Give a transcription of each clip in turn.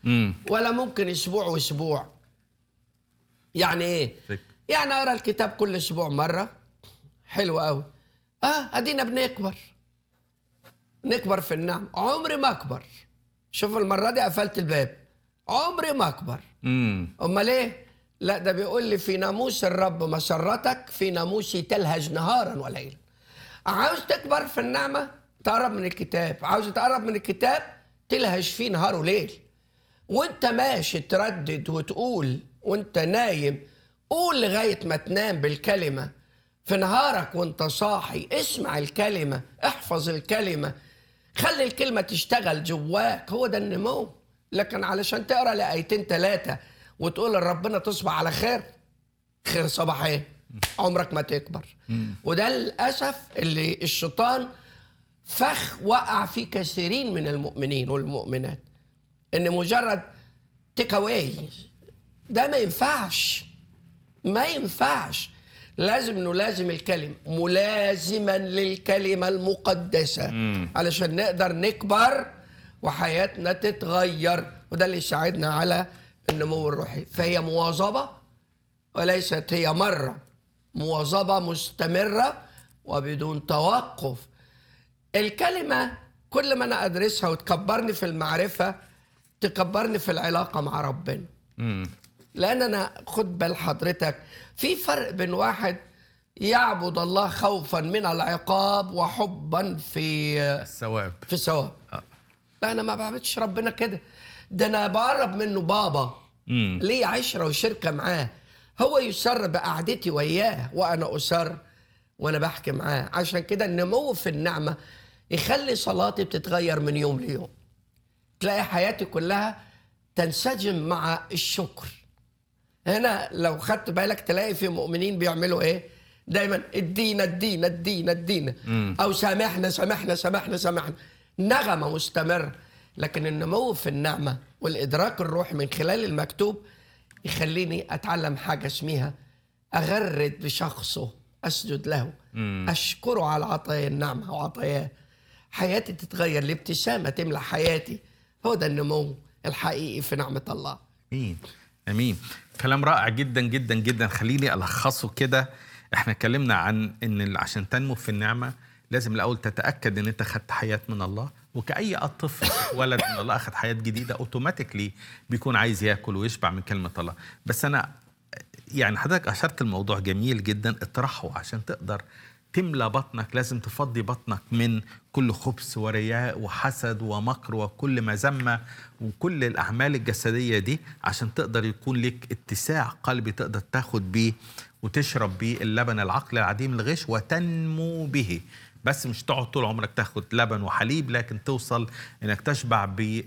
امم ولا ممكن اسبوع واسبوع يعني ايه فك- يعني اقرا الكتاب كل اسبوع مره حلو قوي اه ادينا بنكبر نكبر في النعم عمري ما اكبر شوف المره دي قفلت الباب عمري ما اكبر امم امال ايه لا ده بيقول لي في ناموس الرب مسرتك في ناموسي تلهج نهارا وليلا عاوز تكبر في النعمه تقرب من الكتاب عاوز تقرب من الكتاب تلهج فيه نهار وليل وانت ماشي تردد وتقول وانت نايم قول لغايه ما تنام بالكلمه في نهارك وانت صاحي اسمع الكلمه احفظ الكلمه خلي الكلمه تشتغل جواك هو ده النمو لكن علشان تقرا لايتين ثلاثه وتقول لربنا تصبح على خير خير صباح ايه عمرك ما تكبر وده للاسف اللي الشيطان فخ وقع فيه كثيرين من المؤمنين والمؤمنات ان مجرد تيك اواي ده ما ينفعش ما ينفعش لازم نلازم الكلمة ملازما للكلمة المقدسة علشان نقدر نكبر وحياتنا تتغير وده اللي يساعدنا على النمو الروحي فهي مواظبة وليست هي مرة مواظبة مستمرة وبدون توقف الكلمة كل ما أنا أدرسها وتكبرني في المعرفة تكبرني في العلاقة مع ربنا امم لان انا خد بال حضرتك في فرق بين واحد يعبد الله خوفا من العقاب وحبا في الثواب في الثواب آه. لا انا ما بعبدش ربنا كده ده انا بقرب منه بابا امم ليه عشره وشركه معاه هو يسر بقعدتي وياه وانا اسر وانا بحكي معاه عشان كده النمو في النعمه يخلي صلاتي بتتغير من يوم ليوم تلاقي حياتي كلها تنسجم مع الشكر هنا لو خدت بالك تلاقي في مؤمنين بيعملوا ايه دايما ادينا ادينا ادينا ادينا او سامحنا سامحنا سامحنا سامحنا نغمه مستمره لكن النمو في النعمه والادراك الروحي من خلال المكتوب يخليني اتعلم حاجه اسمها اغرد بشخصه اسجد له اشكره على عطايا النعمه وعطاياه حياتي تتغير الابتسامه تملى حياتي هو ده النمو الحقيقي في نعمه الله امين امين كلام رائع جدا جدا جدا خليني الخصه كده احنا اتكلمنا عن ان ال- عشان تنمو في النعمه لازم الاول تتاكد ان انت خدت حياه من الله وكاي طفل ولد من الله اخذ حياه جديده اوتوماتيكلي بيكون عايز ياكل ويشبع من كلمه الله بس انا يعني حضرتك اشرت الموضوع جميل جدا اطرحه عشان تقدر تملى بطنك لازم تفضي بطنك من كل خبث ورياء وحسد ومكر وكل مذمه وكل الاعمال الجسديه دي عشان تقدر يكون لك اتساع قلبي تقدر تاخد بيه وتشرب بيه اللبن العقل العديم الغش وتنمو به بس مش تقعد طول عمرك تاخد لبن وحليب لكن توصل انك تشبع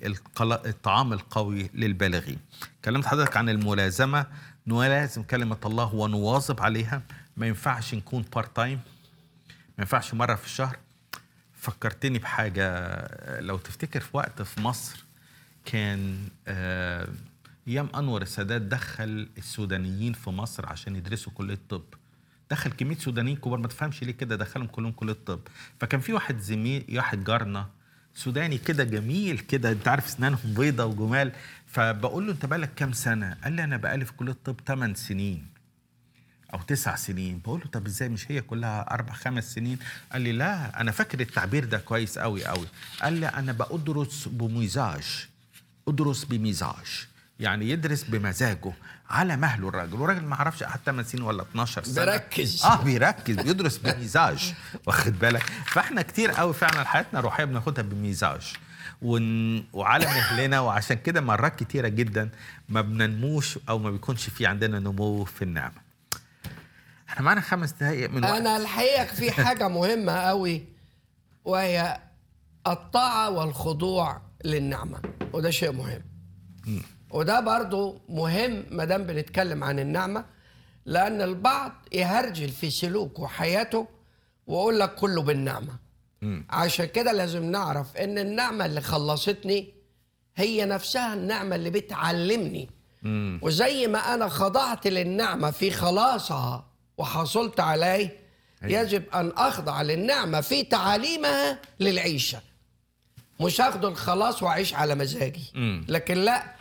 بالطعام القوي للبالغين كلمت حضرتك عن الملازمه نلازم كلمه الله ونواظب عليها ما ينفعش نكون بارت تايم ما ينفعش مره في الشهر فكرتني بحاجه لو تفتكر في وقت في مصر كان آه، ايام انور السادات دخل السودانيين في مصر عشان يدرسوا كليه الطب دخل كميه سودانيين كبار ما تفهمش ليه كده دخلهم كلهم كليه الطب فكان في واحد زميل واحد جارنا سوداني كده جميل كده انت عارف اسنانهم بيضة وجمال فبقول له انت بقالك كام سنه قال لي انا بقالي في كليه الطب 8 سنين او تسع سنين بقول له طب ازاي مش هي كلها اربع خمس سنين قال لي لا انا فاكر التعبير ده كويس قوي قوي قال لي انا بأدرس بمزاج ادرس بمزاج يعني يدرس بمزاجه على مهله الراجل والراجل ما عرفش قعد 8 سنين ولا 12 سنه بيركز. اه بيركز بيدرس بمزاج واخد بالك فاحنا كتير قوي فعلا حياتنا الروحيه بناخدها بمزاج ون... وعلى مهلنا وعشان كده مرات كتيره جدا ما بننموش او ما بيكونش في عندنا نمو في النعمه احنا معانا خمس دقايق من وقت انا الحقيقه في حاجه مهمه قوي وهي الطاعه والخضوع للنعمه وده شيء مهم وده برضو مهم ما دام بنتكلم عن النعمه لان البعض يهرجل في سلوكه وحياته ويقول لك كله بالنعمه عشان كده لازم نعرف ان النعمه اللي خلصتني هي نفسها النعمه اللي بتعلمني وزي ما انا خضعت للنعمه في خلاصها وحصلت عليه يجب ان اخضع للنعمه في تعاليمها للعيشه مش هاخد الخلاص واعيش على مزاجي مم. لكن لا